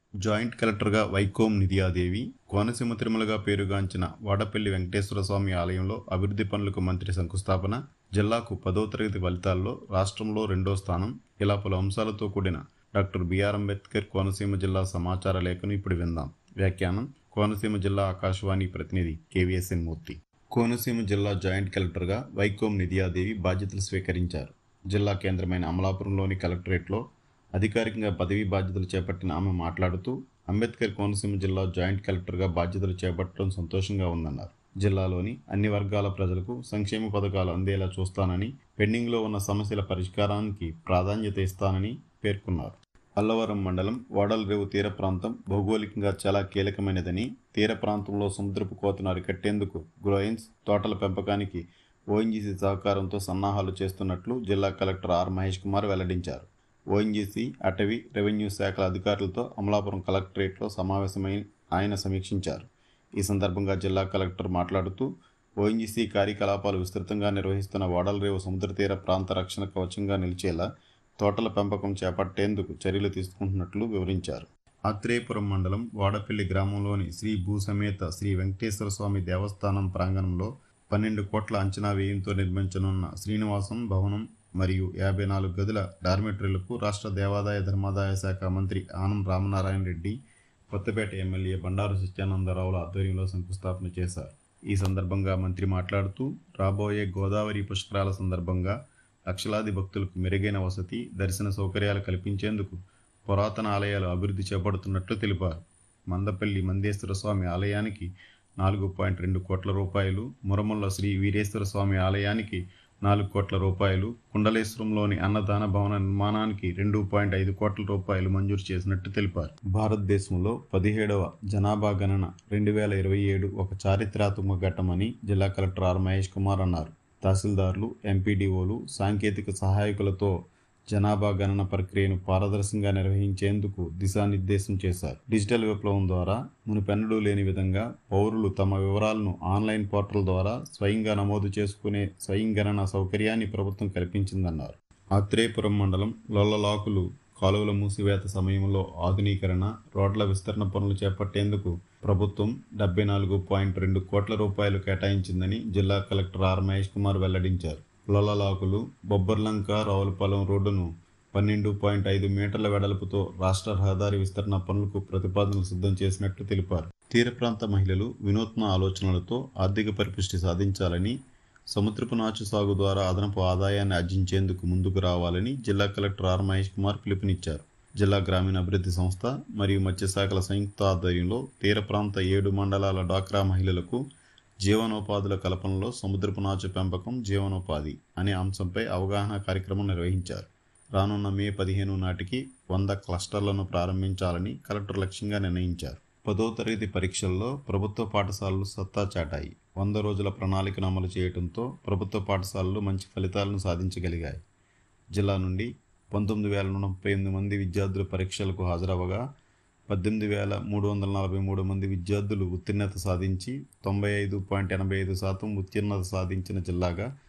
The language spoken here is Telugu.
జాయింట్ కలెక్టర్గా వైకోం నిధియాదేవి కోనసీమ తిరుమలగా పేరుగాంచిన వాడపల్లి వెంకటేశ్వర స్వామి ఆలయంలో అభివృద్ధి పనులకు మంత్రి శంకుస్థాపన జిల్లాకు పదో తరగతి ఫలితాల్లో రాష్ట్రంలో రెండో స్థానం ఇలా పలు అంశాలతో కూడిన డాక్టర్ బిఆర్ అంబేద్కర్ కోనసీమ జిల్లా సమాచార లేఖను ఇప్పుడు విందాం వ్యాఖ్యానం కోనసీమ జిల్లా ఆకాశవాణి ప్రతినిధి కేవీఎస్ఎన్ మూర్తి కోనసీమ జిల్లా జాయింట్ కలెక్టర్గా వైకోం నిధియాదేవి బాధ్యతలు స్వీకరించారు జిల్లా కేంద్రమైన అమలాపురంలోని కలెక్టరేట్లో అధికారికంగా పదవీ బాధ్యతలు చేపట్టిన ఆమె మాట్లాడుతూ అంబేద్కర్ కోనసీమ జిల్లా జాయింట్ కలెక్టర్గా బాధ్యతలు చేపట్టడం సంతోషంగా ఉందన్నారు జిల్లాలోని అన్ని వర్గాల ప్రజలకు సంక్షేమ పథకాలు అందేలా చూస్తానని పెండింగ్లో ఉన్న సమస్యల పరిష్కారానికి ప్రాధాన్యత ఇస్తానని పేర్కొన్నారు అల్లవరం మండలం వాడలరేవు తీర ప్రాంతం భౌగోళికంగా చాలా కీలకమైనదని తీర ప్రాంతంలో సముద్రపు కోతను అరికట్టేందుకు గ్రోయిన్స్ తోటల పెంపకానికి ఓఎన్జీసీ సహకారంతో సన్నాహాలు చేస్తున్నట్లు జిల్లా కలెక్టర్ ఆర్ మహేష్ కుమార్ వెల్లడించారు ఓఎన్జీసీ అటవీ రెవెన్యూ శాఖల అధికారులతో అమలాపురం కలెక్టరేట్లో సమావేశమై ఆయన సమీక్షించారు ఈ సందర్భంగా జిల్లా కలెక్టర్ మాట్లాడుతూ ఓఎన్జీసీ కార్యకలాపాలు విస్తృతంగా నిర్వహిస్తున్న వాడలరేవు సముద్ర తీర ప్రాంత రక్షణ కవచంగా నిలిచేలా తోటల పెంపకం చేపట్టేందుకు చర్యలు తీసుకుంటున్నట్లు వివరించారు ఆత్రేయపురం మండలం వాడపల్లి గ్రామంలోని శ్రీ భూసమేత శ్రీ వెంకటేశ్వర స్వామి దేవస్థానం ప్రాంగణంలో పన్నెండు కోట్ల అంచనా వ్యయంతో నిర్మించనున్న శ్రీనివాసం భవనం మరియు యాభై నాలుగు గదుల డార్మెటరీలకు రాష్ట్ర దేవాదాయ ధర్మాదాయ శాఖ మంత్రి ఆనం రామనారాయణ రెడ్డి కొత్తపేట ఎమ్మెల్యే బండారు సత్యానందరావుల ఆధ్వర్యంలో శంకుస్థాపన చేశారు ఈ సందర్భంగా మంత్రి మాట్లాడుతూ రాబోయే గోదావరి పుష్కరాల సందర్భంగా లక్షలాది భక్తులకు మెరుగైన వసతి దర్శన సౌకర్యాలు కల్పించేందుకు పురాతన ఆలయాలు అభివృద్ధి చేపడుతున్నట్లు తెలిపారు మందపల్లి మందేశ్వర స్వామి ఆలయానికి నాలుగు పాయింట్ రెండు కోట్ల రూపాయలు మురమల్ల శ్రీ వీరేశ్వర స్వామి ఆలయానికి నాలుగు కోట్ల రూపాయలు కుండలేశ్వరంలోని అన్నదాన భవన నిర్మాణానికి రెండు పాయింట్ ఐదు కోట్ల రూపాయలు మంజూరు చేసినట్టు తెలిపారు భారతదేశంలో పదిహేడవ జనాభా గణన రెండు వేల ఇరవై ఏడు ఒక చారిత్రాత్మక ఘట్టమని జిల్లా కలెక్టర్ ఆర్ మహేష్ కుమార్ అన్నారు తహసీల్దార్లు ఎంపీడీఓలు సాంకేతిక సహాయకులతో జనాభా గణన ప్రక్రియను పారదర్శకంగా నిర్వహించేందుకు దిశానిర్దేశం చేశారు డిజిటల్ విప్లవం ద్వారా మునుపెన్నడూ లేని విధంగా పౌరులు తమ వివరాలను ఆన్లైన్ పోర్టల్ ద్వారా స్వయంగా నమోదు చేసుకునే స్వయం గణన సౌకర్యాన్ని ప్రభుత్వం కల్పించిందన్నారు ఆత్రేయపురం మండలం లొల్లలాకులు కాలువల మూసివేత సమయంలో ఆధునీకరణ రోడ్ల విస్తరణ పనులు చేపట్టేందుకు ప్రభుత్వం డెబ్బై నాలుగు పాయింట్ రెండు కోట్ల రూపాయలు కేటాయించిందని జిల్లా కలెక్టర్ ఆర్ మహేష్ కుమార్ వెల్లడించారు లొల్లలాకులు బొబ్బర్లంక రావులపాలెం రోడ్డును పన్నెండు పాయింట్ ఐదు మీటర్ల వెడల్పుతో రాష్ట్ర రహదారి విస్తరణ పనులకు ప్రతిపాదనలు సిద్ధం చేసినట్లు తెలిపారు తీర ప్రాంత మహిళలు వినూత్న ఆలోచనలతో ఆర్థిక పరిపుష్టి సాధించాలని సముద్రపు నాచు సాగు ద్వారా అదనపు ఆదాయాన్ని ఆర్జించేందుకు ముందుకు రావాలని జిల్లా కలెక్టర్ ఆర్ మహేష్ కుమార్ పిలుపునిచ్చారు జిల్లా గ్రామీణ అభివృద్ధి సంస్థ మరియు మత్స్యశాఖల సంయుక్త ఆధ్వర్యంలో తీర ప్రాంత ఏడు మండలాల డాక్రా మహిళలకు జీవనోపాధుల కల్పనలో సముద్రపు నాచు పెంపకం జీవనోపాధి అనే అంశంపై అవగాహన కార్యక్రమం నిర్వహించారు రానున్న మే పదిహేను నాటికి వంద క్లస్టర్లను ప్రారంభించాలని కలెక్టర్ లక్ష్యంగా నిర్ణయించారు పదో తరగతి పరీక్షల్లో ప్రభుత్వ పాఠశాలలు సత్తా చాటాయి వంద రోజుల ప్రణాళికను అమలు చేయడంతో ప్రభుత్వ పాఠశాలలు మంచి ఫలితాలను సాధించగలిగాయి జిల్లా నుండి పంతొమ్మిది వేల నూట ముప్పై ఎనిమిది మంది విద్యార్థులు పరీక్షలకు హాజరవగా పద్దెనిమిది వేల మూడు వందల నలభై మూడు మంది విద్యార్థులు ఉత్తీర్ణత సాధించి తొంభై ఐదు పాయింట్ ఎనభై ఐదు శాతం ఉత్తీర్ణత సాధించిన జిల్లాగా